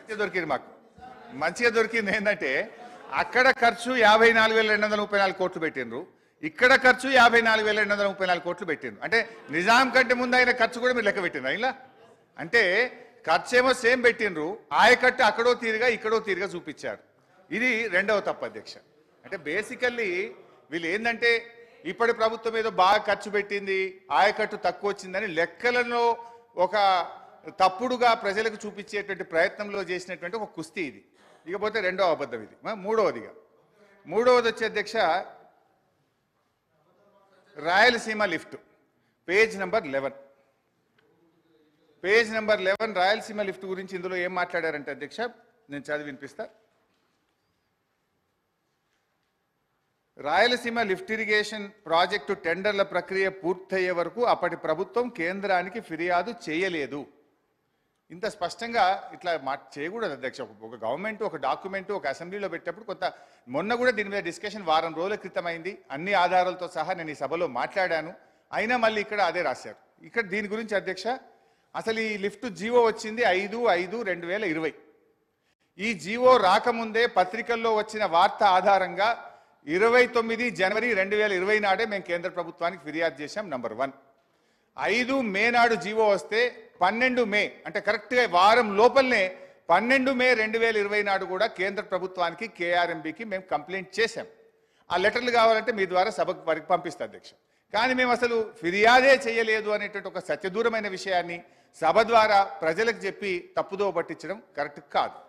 మంచిగా దొరికింది మాకు మంచిగా దొరికింది ఏంటంటే అక్కడ ఖర్చు యాభై నాలుగు వేల రెండు వందల ముప్పై నాలుగు కోట్లు పెట్టిండ్రు ఇక్కడ ఖర్చు యాభై నాలుగు వేల రెండు వందల ముప్పై నాలుగు కోట్లు పెట్టిండ్రు అంటే నిజాం కంటే ముందు అయిన ఖర్చు కూడా మీరు లెక్క పెట్టిండ్రు ఇలా అంటే ఖర్చు ఏమో సేమ్ పెట్టిండ్రు ఆయకట్టు అక్కడో తీరుగా ఇక్కడో తీరుగా చూపించారు ఇది రెండవ తప్పు అధ్యక్ష అంటే బేసికల్లీ వీళ్ళు ఏంటంటే ఇప్పటి ప్రభుత్వం ఏదో బాగా ఖర్చు పెట్టింది ఆయకట్టు తక్కువ వచ్చిందని లెక్కలలో ఒక తప్పుడుగా ప్రజలకు చూపించేటువంటి ప్రయత్నంలో చేసినటువంటి ఒక కుస్తీ ఇది ఇకపోతే రెండవ అబద్ధం ఇది మ- మూడవదిగా మూడవది వచ్చే అధ్యక్ష Rayalaseema lift page number eleven page number eleven Rayalaseema lift గురించి ఇందులో ఏం మాట్లాడారంటే అధ్యక్ష నేను చదివి వినిపిస్తా రాయలసీమ లిఫ్ట్ ఇరిగేషన్ ప్రాజెక్టు టెండర్ల ప్రక్రియ పూర్తయ్యే వరకు అప్పటి ప్రభుత్వం కేంద్రానికి ఫిర్యాదు చేయలేదు ఇంత స్పష్టంగా ఇట్లా మా చేయకూడదు అధ్యక్ష ఒక- ఒక గవర్నమెంట్ ఒక డాక్యుమెంట్ ఒక అసెంబ్లీలో పెట్టేప్పుడు కొంత మొన్న కూడా దీని మీద డిస్కషన్ వారం రోజుల క్రితం అయింది అన్ని ఆధారాలతో సహా నేను ఈ సభలో మాట్లాడాను అయినా మళ్ళీ ఇక్కడ అదే రాశారు ఇక్కడ దీని గురించి అధ్యక్ష అసలు ఈ లిఫ్ట్ జీవో వచ్చింది ఐదు ఐదు రెండు వేల ఇరవై ఈ జీవో రాకముందే పత్రికల్లో వచ్చిన వార్త ఆధారంగా ఇరవై తొమ్మిది జనవరి రెండు వేల ఇరవై నాడే మేము కేంద్ర ప్రభుత్వానికి ఫిర్యాదు చేశాం నంబర్ వన్ ఐదు మే నాడు జీవో వస్తే పన్నెండు మే అంటే కరెక్ట్గా వారం లోపలనే పన్నెండు మే రెండు వేల ఇరవై నాడు కూడా కేంద్ర ప్రభుత్వానికి కేఆర్ఎంబికి మేము కంప్లైంట్ చేశాం ఆ లెటర్లు కావాలంటే మీ ద్వారా సభకు వారికి పంపిస్తా అధ్యక్ష కానీ మేము అసలు ఫిర్యాదే చేయలేదు అనేటువంటి ఒక సత్యదూరమైన విషయాన్ని సభ ద్వారా ప్రజలకు చెప్పి తప్పుదో పట్టించడం కరెక్ట్ కాదు